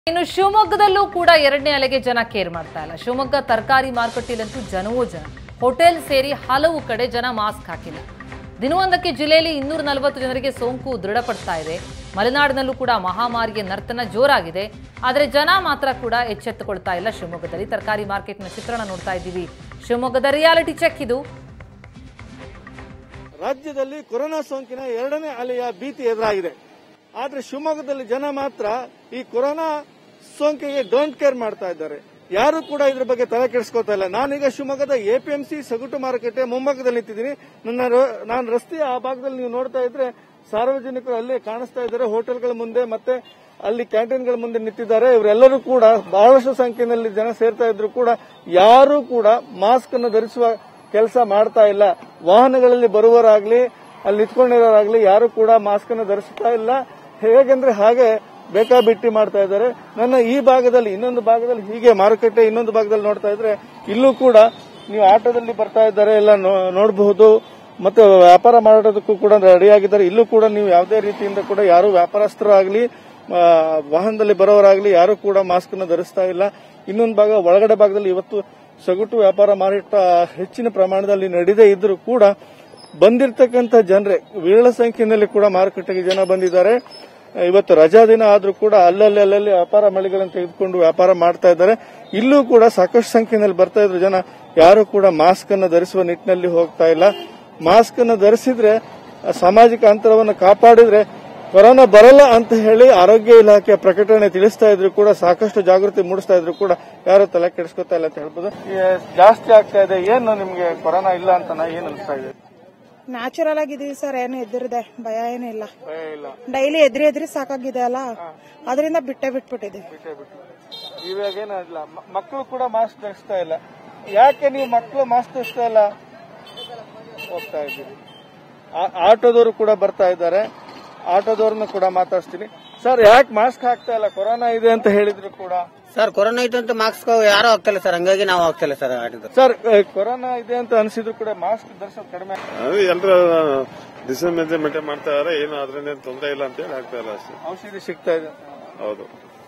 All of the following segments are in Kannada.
ಇನ್ನು ಶಿವಮೊಗ್ಗದಲ್ಲೂ ಕೂಡ ಎರಡನೇ ಅಲೆಗೆ ಜನ ಕೇರ್ ಮಾಡ್ತಾ ಇಲ್ಲ ಶಿವಮೊಗ್ಗ ತರಕಾರಿ ಮಾರುಕಟ್ಟೆಯಲ್ಲಂತೂ ಜನವೋ ಜನ ಹೋಟೆಲ್ ಸೇರಿ ಹಲವು ಕಡೆ ಜನ ಮಾಸ್ಕ್ ಹಾಕಿಲ್ಲ ದಿನವೊಂದಕ್ಕೆ ಜಿಲ್ಲೆಯಲ್ಲಿ ಇನ್ನೂರ ನಲವತ್ತು ಜನರಿಗೆ ಸೋಂಕು ದೃಢಪಡ್ತಾ ಇದೆ ಮಲೆನಾಡಿನಲ್ಲೂ ಕೂಡ ಮಹಾಮಾರಿಗೆ ನರ್ತನ ಜೋರಾಗಿದೆ ಆದರೆ ಜನ ಮಾತ್ರ ಕೂಡ ಎಚ್ಚೆತ್ತುಕೊಳ್ತಾ ಇಲ್ಲ ಶಿವಮೊಗ್ಗದಲ್ಲಿ ತರಕಾರಿ ಮಾರ್ಕೆಟ್ನ ಚಿತ್ರಣ ನೋಡ್ತಾ ಇದ್ದೀವಿ ಶಿವಮೊಗ್ಗದ ರಿಯಾಲಿಟಿ ಚೆಕ್ ಇದು ರಾಜ್ಯದಲ್ಲಿ ಕೊರೋನಾ ಸೋಂಕಿನ ಎರಡನೇ ಅಲೆಯ ಭೀತಿ ಎದುರಾಗಿದೆ ಆದ್ರೆ ಶಿವಮೊಗ್ಗದಲ್ಲಿ ಜನ ಮಾತ್ರ ಈ ಕೊರೋನಾ ಸೋಂಕಿಗೆ ಡೋಂಟ್ ಕೇರ್ ಮಾಡ್ತಾ ಇದ್ದಾರೆ ಯಾರು ಕೂಡ ಇದ್ರ ಬಗ್ಗೆ ತಲೆ ಕೆಡಿಸ್ಕೋತಾ ಇಲ್ಲ ನಾನೀಗ ಶಿವಮೊಗ್ಗದ ಎಪಿಎಂಸಿ ಸಗಟು ಮಾರುಕಟ್ಟೆ ಮುಂಭಾಗದಲ್ಲಿ ನಿಂತಿದ್ದೀನಿ ನನ್ನ ರ- ನಾನು ರಸ್ತೆಯ ಆ ಭಾಗದಲ್ಲಿ ನೀವು ನೋಡ್ತಾ ಇದ್ರೆ ಸಾರ್ವಜನಿಕರು ಅಲ್ಲಿ ಕಾಣಿಸ್ತಾ ಇದ್ದಾರೆ ಹೋಟೆಲ್ಗಳ ಮುಂದೆ ಮತ್ತೆ ಅಲ್ಲಿ ಕ್ಯಾಂಟೀನ್ಗಳ ಮುಂದೆ ನಿಂತಿದ್ದಾರೆ ಇವರೆಲ್ಲರೂ ಕೂಡ ಬಹಳಷ್ಟು ಸಂಖ್ಯೆಯಲ್ಲಿ ಜನ ಸೇರ್ತಾ ಇದ್ರು ಕೂಡ ಯಾರು ಕೂಡ ಮಾಸ್ಕ್ ಅನ್ನು ಧರಿಸುವ ಕೆಲಸ ಮಾಡ್ತಾ ಇಲ್ಲ ವಾಹನಗಳಲ್ಲಿ ಬರುವವರಾಗ್ಲಿ ಅಲ್ಲಿ ನಿಂತ್ಕೊಂಡಿರೋರಾಗ್ಲಿ ಯಾರು ಕೂಡ ಮಾಸ್ಕ್ ಅನ್ನು ಧರಿಸ್ತಾ ಇಲ್ಲ ಹೇಗೆಂದ್ರೆ ಹಾಗೆ ಬೇಕಾಬಿಟ್ಟಿ ಮಾಡ್ತಾ ಇದ್ದಾರೆ ನನ್ನ ಈ ಭಾಗದಲ್ಲಿ ಇನ್ನೊಂದು ಭಾಗದಲ್ಲಿ ಹೀಗೆ ಮಾರುಕಟ್ಟೆ ಇನ್ನೊಂದು ಭಾಗದಲ್ಲಿ ನೋಡ್ತಾ ಇದ್ರೆ ಇಲ್ಲೂ ಕೂಡ ನೀವು ಆಟೋದಲ್ಲಿ ಬರ್ತಾ ಇದ್ದಾರೆ ಎಲ್ಲ ನೋ- ನೋಡಬಹುದು ಮತ್ತೆ ವ್ಯಾಪಾರ ಮಾಡೋದಕ್ಕೂ ಕೂಡ ರೆಡಿಯಾಗಿದ್ದಾರೆ ಇಲ್ಲೂ ಕೂಡ ನೀವು ಯಾವುದೇ ರೀತಿಯಿಂದ ಕೂಡ ಯಾರು ವ್ಯಾಪಾರಸ್ಥರಾಗ್ಲಿ ಆ, ವಾಹನದಲ್ಲಿ ಬರೋರಾಗ್ಲಿ ಯಾರು ಕೂಡ ಮಾಸ್ಕ್ ಅನ್ನು ಧರಿಸ್ತಾ ಇಲ್ಲ ಇನ್ನೊಂದು ಭಾಗ ಒಳಗಡೆ ಭಾಗದಲ್ಲಿ ಇವತ್ತು ಸಗಟು ವ್ಯಾಪಾರ ಮಾರಾಟ ಹೆಚ್ಚಿನ ಪ್ರಮಾಣದಲ್ಲಿ ನಡೆದೇ ಇದ್ರೂ ಕೂಡ ಬಂದಿರತಕ್ಕಂತ ಜನರೇ ವಿರಳ ಸಂಖ್ಯೆಯಲ್ಲಿ ಕೂಡ ಮಾರುಕಟ್ಟೆಗೆ ಜನ ಬಂದಿದ್ದಾರೆ ಇವತ್ತು ರಜಾ ದಿನ ಆದ್ರೂ ಕೂಡ ಅಲ್ಲಲ್ಲಿ ಅಲ್ಲಲ್ಲಿ ವ್ಯಾಪಾರ ಮಳಿಗೆಗಳನ್ನು ತೆಗೆದುಕೊಂಡು ವ್ಯಾಪಾರ ಮಾಡ್ತಾ ಇದ್ದಾರೆ ಇಲ್ಲೂ ಕೂಡ ಸಾಕಷ್ಟು ಸಂಖ್ಯೆಯಲ್ಲಿ ಬರ್ತಾ ಇದ್ರು ಜನ ಯಾರು ಕೂಡ ಮಾಸ್ಕ್ ಅನ್ನು ಧರಿಸುವ ನಿಟ್ಟಿನಲ್ಲಿ ಹೋಗ್ತಾ ಇಲ್ಲ ಮಾಸ್ಕ್ ಅನ್ನು ಧರಿಸಿದ್ರೆ ಆ ಸಾಮಾಜಿಕ ಅಂತರವನ್ನು ಕಾಪಾಡಿದ್ರೆ ಕೊರೋನಾ ಬರಲ್ಲ ಅಂತ ಹೇಳಿ ಆರೋಗ್ಯ ಇಲಾಖೆ ಪ್ರಕಟಣೆ ತಿಳಿಸ್ತಾ ಇದ್ರು ಕೂಡ ಸಾಕಷ್ಟು ಜಾಗೃತಿ ಮೂಡಿಸ್ತಾ ಇದ್ರು ಕೂಡ ಯಾರು ತಲೆ ಕೆಡಿಸ್ಕೊತಾ ಇಲ್ಲ ಅಂತ ಹೇಳ್ಬೋದು ಈ ಜಾಸ್ತಿ ಆಗ್ತಾ ಇದೆ ಏನು ನಿಮ್ಗೆ ಕೊರೋನಾ ಇಲ್ಲ ಅಂತ ನಾ ಏನ್ ಅನಿಸ್ತಾ ಇದೆ ನ್ಯಾಚುರಲ್ ಆಗಿದೀವಿ ಸರ್ ಏನು ಎದುರಿದೆ ಭಯ ಏನೂ ಇಲ್ಲ ಭಯ ಇಲ್ಲ ಡೈಲಿ ಎದ್ರಿ ಎದ್ರಿ ಸಾಕಾಗಿದೆ ಅಲ್ಲ ಅದರಿಂದ ಬಿಟ್ಟೆ ಬಿಟ್ಬಿಟ್ಟಿದೆ ಬಿಟ್ಟೇ ಬಿಟ್ಟು ಇವಾಗ ಏನಿಲ್ಲ ಮಕ್ಕಳು ಕೂಡ ಮಾಸ್ಕ್ ಧರಿಸ್ತಾ ಇಲ್ಲ ಯಾಕೆ ನೀವು ಮಕ್ಕಳು ಮಾಸ್ಕ್ ಧರಿಸ್ತಾ ಇಲ್ಲ ಹೋಗ್ತಾ ಇದ್ದೀರಿ ಆ- ಆಟೋದವರು ಕೂಡ ಬರ್ತಾ ಇದ್ದಾರೆ ಆಟೋದವ್ರನ್ನ ಕೂಡ ಮಾತಾಡ್ತೀನಿ ಸರ್ ಯಾಕೆ ಮಾಸ್ಕ್ ಹಾಕ್ತಾ ಇಲ್ಲ ಕೊರೋನಾ ಇದೆ ಅಂತ ಹೇಳಿದ್ರು ಕೂಡ ಸರ್ ಕೊರೋನಾ ಇತ್ತು ಅಂತ ಮಾಸ್ಕ್ ಯಾರು ಆಗ್ತಿಲ್ಲ ಸರ್ ಹಂಗಾಗಿ ನಾವು ಆಗ್ತಿಲ್ಲ ಸರ್ ಆಡಿದ್ದು ಸರ್ ಏ, ಕೊರೋನಾ ಇದೆ ಅಂತ ಅನಿಸಿದ್ರು ಕೂಡ ಮಾಸ್ಕ್ ಧರಿಸೋದು ಕಡಿಮೆ ಅದು ಎಲ್ಲರೂ ಡಿಸ್ಟೆನ್ಸ್ ಮೇಂಟೈನ್ ಮಾಡ್ತಾ ಇದಾರೆ ಏನು ಅದರಿಂದ ತೊಂದರೆ ಇಲ್ಲ ಅಂತ ಹೇಳಿ ಆಗ್ತಾ ಇಲ್ಲ ಅಷ್ಟೇ ಔಷಧಿ ಸಿಗ್ತಾ ಇದೆ ಹೌದು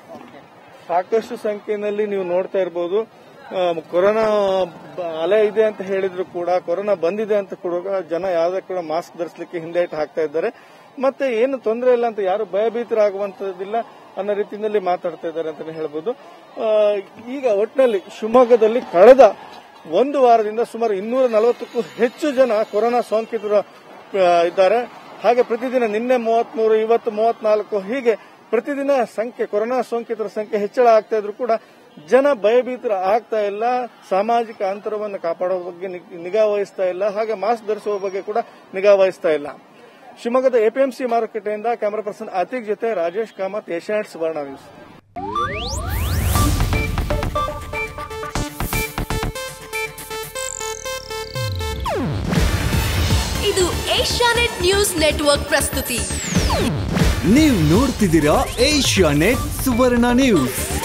ಸಾಕಷ್ಟು ಸಂಖ್ಯೆಯಲ್ಲಿ ನೀವು ನೋಡ್ತಾ ಇರಬಹುದು ಆ, ಕೊರೋನಾ ಬ- ಅಲೆ ಇದೆ ಅಂತ ಹೇಳಿದ್ರು ಕೂಡ ಕೊರೋನಾ ಬಂದಿದೆ ಅಂತ ಕೂಡ ಜನ ಯಾವುದೇ ಕೂಡ ಮಾಸ್ಕ್ ಧರಿಸಲಿಕ್ಕೆ ಹಿಂದೇಟು ಹಾಕ್ತಾ ಇದ್ದಾರೆ ಮತ್ತೆ ಏನು ತೊಂದರೆ ಇಲ್ಲ ಅಂತ ಯಾರು ಭಯಭೀತರಾಗುವಂತದಿಲ್ಲ ಅನ್ನೋ ರೀತಿಯಲ್ಲಿ ಮಾತಾಡ್ತಾ ಇದ್ದಾರೆ ಅಂತಾನೆ ಹೇಳ್ಬೋದು ಆ, ಈಗ ಒಟ್ಟಿನಲ್ಲಿ ಶಿವಮೊಗ್ಗದಲ್ಲಿ ಕಳೆದ ಒಂದು ವಾರದಿಂದ ಸುಮಾರು ಇನ್ನೂರ ನಲವತ್ತಕ್ಕೂ ಹೆಚ್ಚು ಜನ ಕೊರೋನಾ ಸೋಂಕಿತರು ಆ, ಇದ್ದಾರೆ ಹಾಗೆ ಪ್ರತಿದಿನ ನಿನ್ನೆ ಮೂವತ್ಮೂರು ಇವತ್ತು ಮೂವತ್ನಾಲ್ಕು ಹೀಗೆ ಪ್ರತಿದಿನ ಸಂಖ್ಯೆ ಕೊರೋನಾ ಸೋಂಕಿತರ ಸಂಖ್ಯೆ ಹೆಚ್ಚಳ ಆಗ್ತಾ ಇದ್ರು ಕೂಡ ಜನ ಭಯಭೀತರ ಆಗ್ತಾ ಇಲ್ಲ ಸಾಮಾಜಿಕ ಅಂತರವನ್ನು ಕಾಪಾಡುವ ಬಗ್ಗೆ ನಿ- ನಿಗಾ ವಹಿಸ್ತಾ ಇಲ್ಲ ಹಾಗೆ ಮಾಸ್ಕ್ ಧರಿಸುವ ಬಗ್ಗೆ ಕೂಡ ನಿಗಾ ವಹಿಸ್ತಾ ಇಲ್ಲ ಶಿವಮೊಗ್ಗದ ಎಪಿಎಂಸಿ ಮಾರುಕಟ್ಟೆಯಿಂದ ಕ್ಯಾಮರಾ ಪರ್ಸನ್ ಅತೀಕ್ ಜೊತೆ ರಾಜೇಶ್ ಕಾಮತ್ ಏಷ್ಯಾನೆಟ್ ಸುವರ್ಣ ನ್ಯೂಸ್ ಇದು ಏಷ್ಯಾನೆಟ್ ನ್ಯೂಸ್ ನೆಟ್ವರ್ಕ್ ಪ್ರಸ್ತುತಿ ನೀವು ನೋಡ್ತಿದ್ದೀರಾ ಏಷ್ಯಾ ನೆಟ್ ಸುವರ್ಣ ನ್ಯೂಸ್